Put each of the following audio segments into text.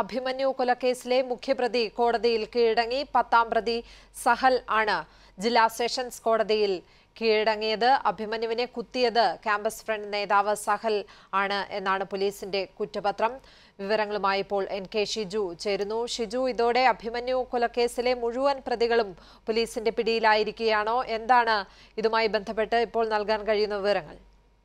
അഭിമന്യു കൊലക്കേസിലെ മുഖ്യപ്രതി കോടതിയിൽ കീഴടങ്ങി പത്താം പ്രതി സഹൽ ആണ് ജില്ലാ സെഷൻസ് കോടതിയിൽ കീഴടങ്ങിയത് അഭിമന്യുവിനെ കുത്തിയത് ക്യാമ്പസ് ഫ്രണ്ട് നേതാവ് സഹൽ ആണ് എന്നാണ് പോലീസിന്റെ കുറ്റപത്രം വിവരങ്ങളുമായി ഇപ്പോൾ എൻ കെ ഷിജു ചേരുന്നു ഷിജു ഇതോടെ അഭിമന്യു കൊലക്കേസിലെ മുഴുവൻ പ്രതികളും പോലീസിന്റെ പിടിയിലായിരിക്കുകയാണോ എന്താണ് ഇതുമായി ബന്ധപ്പെട്ട് ഇപ്പോൾ നൽകാൻ കഴിയുന്ന വിവരങ്ങൾ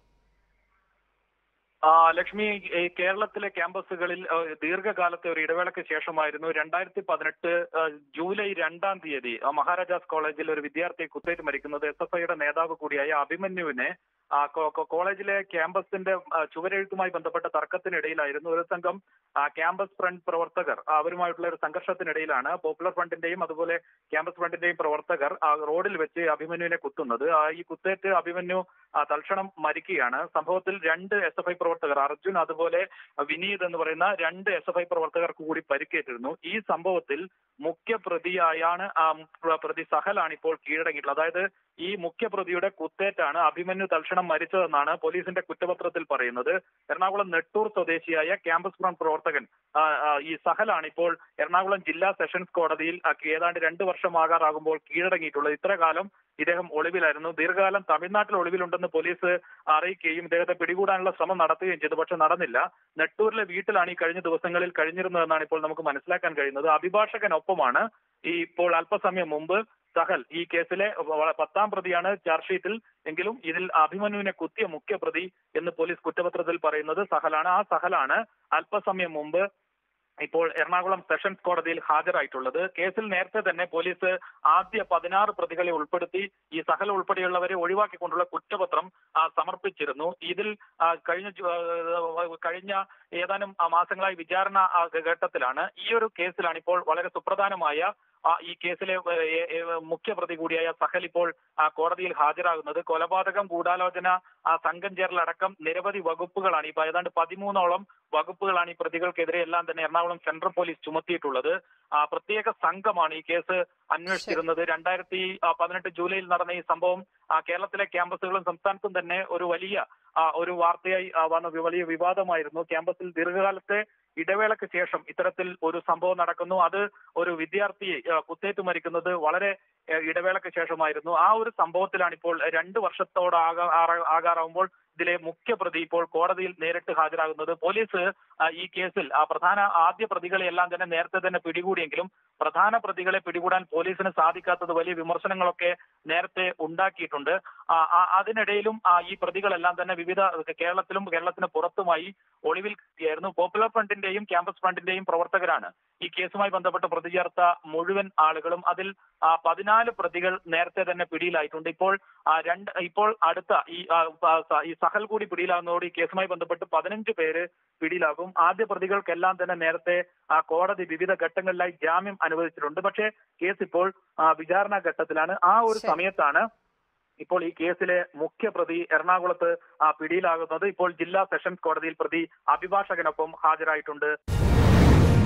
ആ, ലക്ഷ്മി ഈ കേരളത്തിലെ ക്യാമ്പസുകളിൽ ആ, ദീർഘകാലത്തെ ഒരു ഇടവേളയ്ക്ക് ശേഷമായിരുന്നു രണ്ടായിരത്തി പതിനെട്ട് ജൂലൈ രണ്ടാം തീയതി ആ, മഹാരാജാസ് കോളേജിൽ ഒരു വിദ്യാർത്ഥിയെ കുത്തേറ്റ് മരിക്കുന്നത് എസ് എഫ് ഐയുടെ നേതാവ് കൂടിയായ അഭിമന്യുവിനെ ആ, കോ- കോ- കോളേജിലെ ക്യാമ്പസിന്റെ ആ, ചുവരെഴുത്തുമായി ബന്ധപ്പെട്ട തർക്കത്തിനിടയിലായിരുന്നു ഒരു സംഘം ആ, ക്യാമ്പസ് ഫ്രണ്ട് പ്രവർത്തകർ ആ, അവരുമായിട്ടുള്ള ഒരു സംഘർഷത്തിനിടയിലാണ് പോപ്പുലർ ഫ്രണ്ടിന്റെയും അതുപോലെ ക്യാമ്പസ് ഫ്രണ്ടിന്റെയും പ്രവർത്തകർ ആ, റോഡിൽ വെച്ച് അഭിമന്യുവിനെ കുത്തുന്നത് ആ, ഈ കുത്തേറ്റ് അഭിമന്യു ആ, തൽക്ഷണം മരിക്കുകയാണ് സംഭവത്തിൽ രണ്ട് എസ് എഫ് ഐ പ്രവർത്തകർ അർജുൻ അതുപോലെ വിനീത് എന്ന് പറയുന്ന രണ്ട് എസ് എഫ് ഐ പ്രവർത്തകർക്ക് കൂടി പരിക്കേറ്റിരുന്നു ഈ സംഭവത്തിൽ മുഖ്യ പ്രതിയായാണ് ആ പ്ര- പ്രതി സഹലാണ് ഇപ്പോൾ കീഴടങ്ങിയിട്ടുള്ളത് അതായത് ഈ മുഖ്യപ്രതിയുടെ കുത്തേറ്റാണ് അഭിമന്യു തൽക്ഷണം മരിച്ചതെന്നാണ് പോലീസിന്റെ കുറ്റപത്രത്തിൽ പറയുന്നത് എറണാകുളം നെട്ടൂർ സ്വദേശിയായ ക്യാമ്പസ് ഫ്രണ്ട് പ്രവർത്തകൻ ആ, ആ, ഈ സഹലാണ് ഇപ്പോൾ എറണാകുളം ജില്ലാ സെഷൻസ് കോടതിയിൽ ആ, ഏതാണ്ട് രണ്ട് വർഷമാകാറാകുമ്പോൾ കീഴടങ്ങിയിട്ടുള്ളത് ഇത്ര കാലം ഇദ്ദേഹം ഒളിവിലായിരുന്നു ദീർഘകാലം തമിഴ്നാട്ടിൽ ഒളിവിലുണ്ടെന്ന് പോലീസ് അറിയിക്കുകയും ഇദ്ദേഹത്തെ പിടികൂടാനുള്ള ശ്രമം നടത്തുകയും ചെയ്തു പക്ഷെ നടന്നില്ല നെട്ടൂരിലെ വീട്ടിലാണ് ഈ കഴിഞ്ഞ ദിവസങ്ങളിൽ കഴിഞ്ഞിരുന്നതെന്നാണ് ഇപ്പോൾ നമുക്ക് മനസ്സിലാക്കാൻ കഴിയുന്നത് അഭിഭാഷകനൊപ്പമാണ് ഈ ഇപ്പോൾ അല്പസമയം മുമ്പ് സഹൽ ഈ കേസിലെ വ- പത്താം പ്രതിയാണ് ചാർജ് ഷീറ്റിൽ എങ്കിലും ഇതിൽ അഭിമന്യുവിനെ കുത്തിയ മുഖ്യപ്രതി എന്ന് പോലീസ് കുറ്റപത്രത്തിൽ പറയുന്നത് സഹലാണ് ആ സഹലാണ് അല്പസമയം മുമ്പ് ഇപ്പോൾ എറണാകുളം സെഷൻസ് കോടതിയിൽ ഹാജരായിട്ടുള്ളത് കേസിൽ നേരത്തെ തന്നെ പോലീസ് ആദ്യ പതിനാറ് പ്രതികളെ ഉൾപ്പെടുത്തി ഈ സഹൽ ഉൾപ്പെടെയുള്ളവരെ ഒഴിവാക്കിക്കൊണ്ടുള്ള കുറ്റപത്രം ആ, സമർപ്പിച്ചിരുന്നു ഇതിൽ ആ, കഴിഞ്ഞ ജു- ആ, കഴിഞ്ഞ ഏതാനും ആ, മാസങ്ങളായി വിചാരണ ആ, ഘട്ടത്തിലാണ് ഈ ഒരു കേസിലാണ് ഇപ്പോൾ വളരെ സുപ്രധാനമായ ആ, ഈ കേസിലെ ഏ, ഏ, മുഖ്യപ്രതി കൂടിയായ സഹൽ ഇപ്പോൾ ആ, കോടതിയിൽ ഹാജരാകുന്നത് കൊലപാതകം ഗൂഢാലോചന ആ, സംഘം ചേരലടക്കം നിരവധി വകുപ്പുകളാണ് ഇപ്പൊ ഏതാണ്ട് പതിമൂന്നോളം വകുപ്പുകളാണ് ഈ പ്രതികൾക്കെതിരെ എല്ലാം തന്നെ എറണാകുളം സെൻട്രൽ പോലീസ് ചുമത്തിയിട്ടുള്ളത് ആ, പ്രത്യേക സംഘമാണ് ഈ കേസ് അന്വേഷിച്ചിരുന്നത് രണ്ടായിരത്തി പതിനെട്ട് ജൂലൈയിൽ നടന്ന ഈ സംഭവം ആ, കേരളത്തിലെ ക്യാമ്പസുകളും സംസ്ഥാനത്തും തന്നെ ഒരു വലിയ ആ, ഒരു വാർത്തയായി ആ, വന്ന വി- വലിയ വിവാദമായിരുന്നു ക്യാമ്പസിൽ ദീർഘകാലത്തെ ഇടവേളയ്ക്ക് ശേഷം ഇത്തരത്തിൽ ഒരു സംഭവം നടക്കുന്നു അത് ഒരു വിദ്യാർത്ഥിയെ ആ, കുത്തേറ്റ് മരിക്കുന്നത് വളരെ ആ, ഇടവേളയ്ക്ക് ശേഷമായിരുന്നു ആ ഒരു സംഭവത്തിലാണ് ഇപ്പോൾ രണ്ട് വർഷത്തോട് ആകാ- ആറ- ആകാറാവുമ്പോൾ ഇതിലെ മുഖ്യപ്രതി ഇപ്പോൾ കോടതിയിൽ നേരിട്ട് ഹാജരാകുന്നത് പോലീസ് ആ, ഈ കേസിൽ ആ പ്രധാന ആദ്യ പ്രതികളെ എല്ലാം തന്നെ നേരത്തെ തന്നെ പിടികൂടിയെങ്കിലും പ്രധാന പ്രതികളെ പിടികൂടാൻ പോലീസിന് സാധിക്കാത്തത് വലിയ വിമർശനങ്ങളൊക്കെ നേരത്തെ ഉണ്ടാക്കിയിട്ടുണ്ട് ആ, ആ, അതിനിടയിലും ആ, ഈ പ്രതികളെല്ലാം തന്നെ വിവിധ കേരളത്തിലും കേരളത്തിന് പുറത്തുമായി ഒളിവിൽ കഴിയായിരുന്നു പോപ്പുലർ ഫ്രണ്ടിന്റെയും ക്യാമ്പസ് ഫ്രണ്ടിന്റെയും പ്രവർത്തകരാണ് ഈ കേസുമായി ബന്ധപ്പെട്ട് പ്രതി ചേർത്ത മുഴുവൻ ആളുകളും അതിൽ ആ, പതിനാല് പ്രതികൾ നേരത്തെ തന്നെ പിടിയിലായിട്ടുണ്ട് ഇപ്പോൾ ആ, രണ്ട് ഇപ്പോൾ അടുത്ത ഈ ആ, പ- സ- ഈ സഹൽ കൂടി പിടിയിലാകുന്നതോടെ ഈ കേസുമായി ബന്ധപ്പെട്ട് പതിനഞ്ച് പേര് പിടിയിലാകും ആദ്യ പ്രതികൾക്കെല്ലാം തന്നെ നേരത്തെ ആ, കോടതി വിവിധ ഘട്ടങ്ങളിലായി ജാമ്യം അനുവദിച്ചിട്ടുണ്ട് പക്ഷേ കേസ് ഇപ്പോൾ ആ, വിചാരണ ഘട്ടത്തിലാണ് ആ ഒരു ശരി. സമയത്താണ് ഇപ്പോൾ ഈ കേസിലെ മുഖ്യപ്രതി എറണാകുളത്ത് ആ, പിടിയിലാകുന്നത് ഇപ്പോൾ ജില്ലാ സെഷൻസ് കോടതിയിൽ പ്രതി അഭിഭാഷകനൊപ്പം ഹാജരായിട്ടുണ്ട്